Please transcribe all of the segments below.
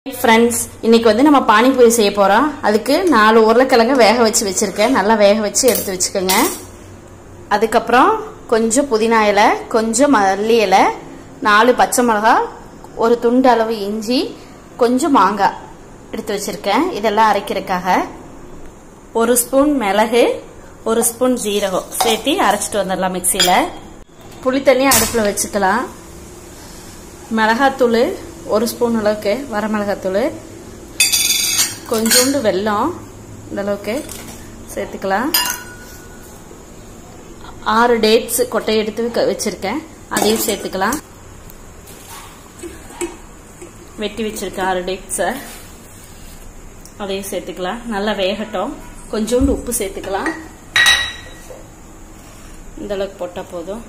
friends இன்னைக்கு வந்து நம்ம பானிபூரி செய்ய போகிறோம் அதுக்கு நாலு உருளைக்கிழங்கு வேக வச்சு வச்சுருக்கேன் நல்லா வேக வச்சு எடுத்து வச்சுக்கோங்க அதுக்கப்புறம் கொஞ்சம் புதினா இலை கொஞ்சம் மல்லி இலை நாலு பச்சை மிளகா ஒரு துண்டு அளவு இஞ்சி கொஞ்சம் மாங்காய் எடுத்து வச்சுருக்கேன் இதெல்லாம் அரைக்கிறதுக்காக ஒரு ஸ்பூன் மிளகு ஒரு ஸ்பூன் ஜீரகம் சேர்த்து அரைச்சிட்டு வந்துடலாம் மிக்சியில் புளி தண்ணி அடுப்பில் வச்சுக்கலாம் மிளகாத்தூள் ஒரு ஸ்பூன் அளவுக்கு வர மிளகாத்தூள் கொஞ்சோண்டு வெல்லம் இந்த அளவுக்கு சேர்த்துக்கலாம் ஆறு டேட்ஸ் கொட்டை எடுத்து வச்சுருக்கேன் அதையும் சேர்த்துக்கலாம் வெட்டி வச்சுருக்கேன் ஆறு டேட்ஸை அதையும் சேர்த்துக்கலாம் நல்லா வேகட்டும் கொஞ்சோண்டு உப்பு சேர்த்துக்கலாம் இந்த அளவுக்கு போட்டால் போதும்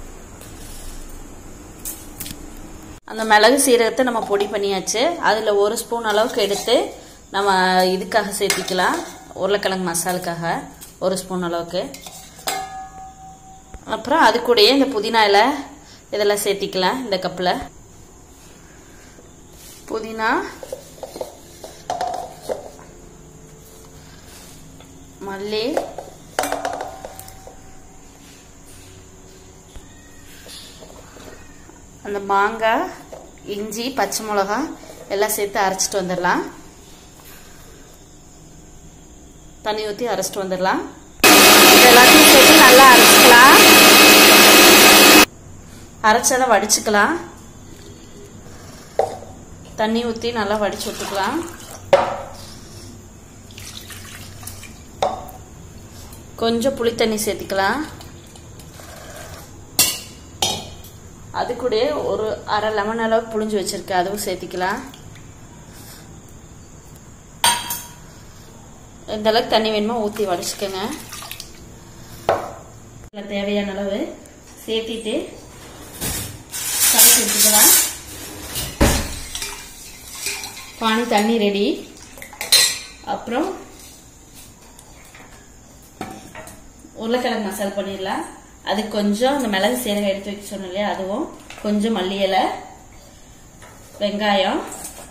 அந்த மிளகு சீரகத்தை நம்ம பொடி பண்ணியாச்சு அதில் ஒரு ஸ்பூன் அளவுக்கு எடுத்து நம்ம இதுக்காக சேர்த்திக்கலாம் உருளைக்கிழங்கு மசாலுக்காக ஒரு ஸ்பூன் அளவுக்கு அப்புறம் அது கூடயே இந்த புதினா இலை இதெல்லாம் சேர்த்திக்கலாம் இந்த கப்பில் புதினா மல்லி அந்த மாங்காய் இஞ்சி பச்சை மிளகா எல்லாம் சேர்த்து அரைச்சிட்டு வந்துடலாம் தண்ணி ஊற்றி அரைச்சிட்டு வந்துடலாம் எல்லாத்தையும் சேர்த்து நல்லா அரைச்சிக்கலாம் அரைச்சதை வடிச்சுக்கலாம் தண்ணி ஊற்றி நல்லா வடிச்சு விட்டுக்கலாம் கொஞ்சம் புளி தண்ணி சேர்த்துக்கலாம் அது கூட ஒரு அரை லெமன் அளவு புளிஞ்சு வச்சிருக்கேன் அதுவும் சேர்த்திக்கலாம் இந்த அளவுக்கு தண்ணி வேணுமோ ஊற்றி வடிச்சுக்கோங்க தேவையான அளவு சேர்த்திட்டு கலக்கி எடுத்துக்கலாம் பானி தண்ணி ரெடி அப்புறம் உருளைக்கிழங்கு மசாலா பண்ணிடலாம் அது கொஞ்சம் அந்த மிளகு சீரகம் எடுத்து வைக்க சொன்னோம் இல்லையா அதுவும் கொஞ்சம் மல்லி இலை வெங்காயம்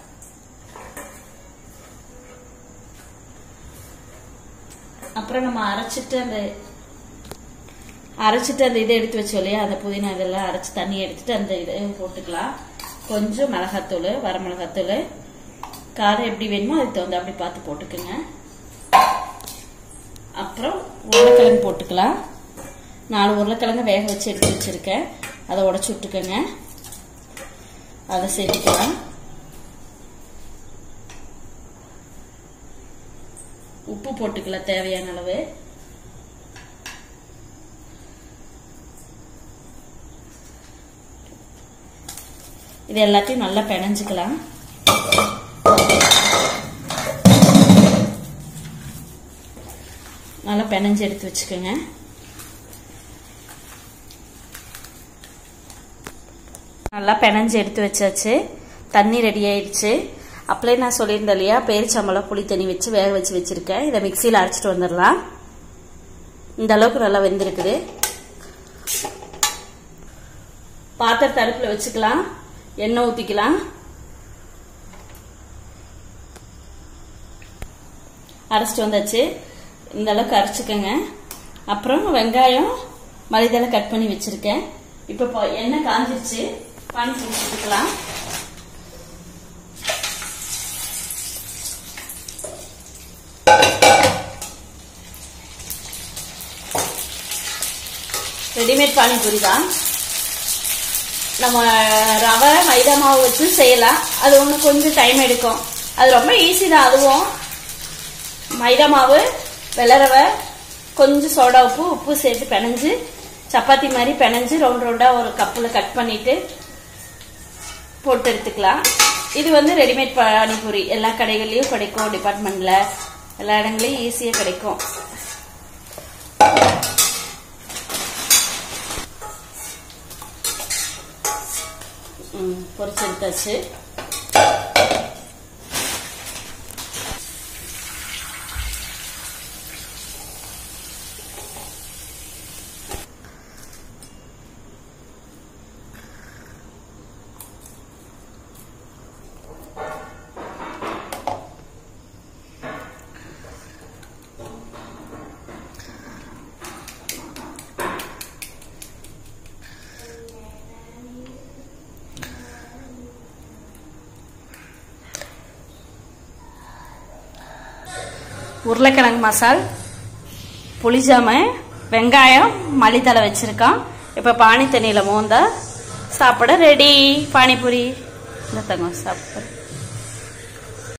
அப்புறம் நம்ம அரைச்சிட்டு அந்த அரைச்சிட்டு அந்த இதை எடுத்து வச்சோம் இல்லையா அந்த புதினா இதெல்லாம் அரைச்சி தண்ணி எடுத்துட்டு அந்த இதை போட்டுக்கலாம் கொஞ்சம் மிளகாத்தூள் வர மிளகாத்தூள் காரம் எப்படி வேணுமோ அதுக்கு தகுந்த அப்படி பார்த்து போட்டுக்குங்க அப்புறம் உருளைக்கிழங்கு போட்டுக்கலாம் நாலு உருளைக்கிழங்கு வேக வச்சு எடுத்து வச்சிருக்கேன் அதை உடச்சி விட்டுக்கோங்க அதை சேர்த்துக்கலாம் உப்பு போட்டுக்கலாம் தேவையான அளவு இது எல்லாத்தையும் நல்லா பிணைஞ்சுக்கலாம் நல்லா பிணைஞ்சு எடுத்து வச்சுக்கோங்க நல்லா பிணைஞ்சு எடுத்து வச்சாச்சு தண்ணி ரெடி ஆயிடுச்சு அப்படியே நான் சொல்லியிருந்தேன் இல்லையா பேரிச்சம்பளம் புளி தண்ணி வச்சு வேக வச்சு வச்சிருக்கேன் இதை மிக்சியில் அரைச்சிட்டு வந்துடலாம் இந்த அளவுக்கு நல்லா வெந்திருக்குது பாத்திரத்தை அடுப்பில் வச்சுக்கலாம் எண்ணெய் ஊற்றிக்கலாம் அரைச்சிட்டு வந்தாச்சு இந்த அளவுக்கு அரைச்சிக்கோங்க அப்புறம் வெங்காயம் மலிதலை கட் பண்ணி வச்சிருக்கேன் இப்போ எண்ணெய் காஞ்சிருச்சு பானி ஊற்றிக்கலாம் ரெடிமேட் பானிபூரி தான் நம்ம ரவை மைதா மாவு வச்சு செய்யலாம் அது ஒன்று கொஞ்சம் டைம் எடுக்கும் அது ரொம்ப ஈஸி தான் அதுவும் மைதா மாவு வெள்ளரவை கொஞ்சம் சோடா உப்பு உப்பு சேர்த்து பிணைஞ்சு சப்பாத்தி மாதிரி பிணைஞ்சு ரவுண்ட் ரவுண்டாக ஒரு கப்பில் கட் பண்ணிட்டு போட்டு எடுத்துக்கலாம் இது வந்து ரெடிமேட் பானிபூரி எல்லா கடைகள்லையும் கிடைக்கும் டிபார்ட்மெண்ட்ல எல்லா இடங்களையும் ஈஸியாக கிடைக்கும் பொரிச்சு எடுத்தாச்சு உருளைக்கிழங்கு மசால் புளிஜாமு வெங்காயம் மல்லித்தலை வச்சுருக்கோம் இப்போ பானி தண்ணியில் மோந்தா சாப்பிட ரெடி பானிபூரி இந்த தங்க சாப்பிட